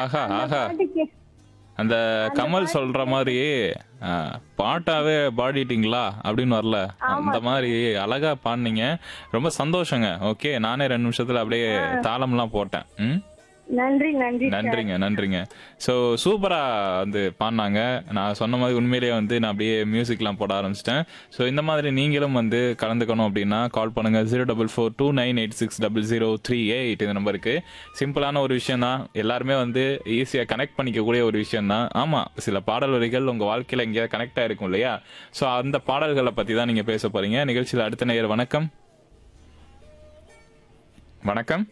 ஆஹா அந்த ஆஹா பாட்டு கே- அந்த கமல் சொல்ற மாதிரி ஆ, பாட்டாவே பாடிட்டீங்களா அப்படின்னு வரல அந்த மாதிரி அழகா பாடினீங்க ரொம்ப சந்தோஷங்க ஓகே நானே ரெண்டு நிமிஷத்துல அப்படியே தாளம்லாம் போட்டேன் ம் நன்றி நன்றி சார். நன்றிங்க நன்றிங்க ஸோ சூப்பரா வந்து பாடினாங்க நான் சொன்ன மாதிரி உண்மையிலேயே வந்து நான் அப்படியே மியூசிக்லாம் போட ஆரம்பிச்சிட்டேன் ஸோ இந்த மாதிரி நீங்களும் வந்து கலந்துக்கணும் அப்படின்னா கால் பண்ணுங்க zero double four two nine eight six double zero three eight இந்த நம்பருக்கு சிம்பிளான ஒரு விஷயம் தான் எல்லாருமே வந்து ஈஸியாக கனெக்ட் பண்ணிக்கக்கூடிய ஒரு விஷயம் தான் ஆமாம் சில பாடல் வரிகள் உங்கள் வாழ்க்கையில் எங்கேயாவது கனெக்ட் ஆயிருக்கும் இல்லையா ஸோ அந்த பாடல்களை பற்றி தான் நீங்கள் பேச போறீங்க நிகழ்ச்சியில் அடுத்த நேயர் வணக்கம் வணக்கம்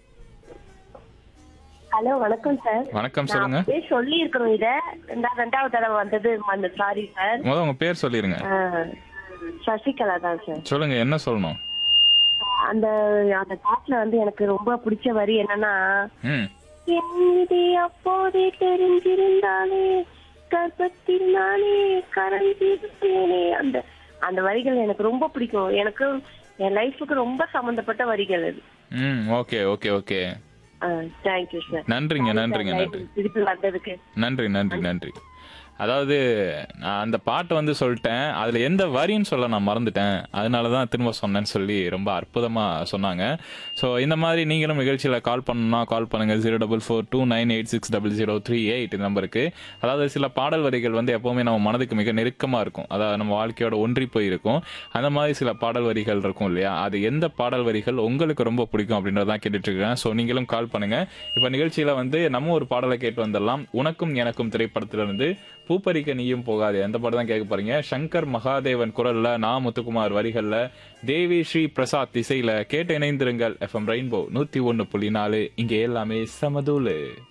ஹலோ வணக்கம் சார் வணக்கம் நான் சொல்லுங்க அப்படியே சொல்லி இருக்கிறோம் இத ரெண்டா- ரெண்டாவது தடவை வந்தது அந்த சாரி சார் முதல் உங்க பேர் சொல்லிருங்க ஆ, சசிகலா தான் சார் சொல்லுங்க என்ன சொல்லணும் அந்த அந்த பாட்டுல வந்து எனக்கு ரொம்ப பிடிச்ச வரி என்னன்னா ம் என் விதி அப்போதே தெரிஞ்சிருந்தாலே கர்ப்பத்தில் நானே கரைஞ்சிருந்தேனே அந்த அந்த வரிகள் எனக்கு ரொம்ப பிடிக்கும் எனக்கு என் லைஃபுக்கு ரொம்ப சம்பந்தப்பட்ட வரிகள் அது ம் okay okay okay thank you sir நன்றிங்க நன்றிங்க நன்றி திருப்பி வந்ததுக்கு நன்றி நன்றி நன்றி அதாவது நான் அந்த பாட்டை வந்து சொல்லிட்டேன் அதில் எந்த வரின்னு சொல்ல நான் மறந்துட்டேன் அதனால தான் திரும்ப சொன்னேன்னு சொல்லி ரொம்ப அற்புதமாக சொன்னாங்க ஸோ இந்த மாதிரி நீங்களும் நிகழ்ச்சியில் கால் பண்ணணும்னா கால் பண்ணுங்கள் zero double four two nine eight six double zero three eight நம்பருக்கு அதாவது சில பாடல் வரிகள் வந்து எப்போவுமே நம்ம மனதுக்கு மிக நெருக்கமாக இருக்கும் அதாவது நம்ம வாழ்க்கையோட ஒன்றி போயிருக்கும் அந்த மாதிரி சில பாடல் வரிகள் இருக்கும் இல்லையா அது எந்த பாடல் வரிகள் உங்களுக்கு ரொம்ப பிடிக்கும் அப்படின்றதான் கேட்டுட்டு இருக்கேன் ஸோ நீங்களும் கால் பண்ணுங்க இப்போ நிகழ்ச்சியில் வந்து நம்ம ஒரு பாடலை கேட்டு வந்துடலாம் உனக்கும் எனக்கும் திரைப்படத்திலிருந்து பூப்பறிக்க நீயும் போகாது அந்த பாட்டு தான் கேட்க போறீங்க சங்கர் மகாதேவன் குரல்ல நா முத்துக்குமார் வரிகள்ல தேவி ஸ்ரீ பிரசாத் இசையில கேட்டு இணைந்திருங்கள் எஃப்எம் ரெயின்போ நூத்தி ஒன்னு புள்ளி நாலு இங்க எல்லாமே சமதூலு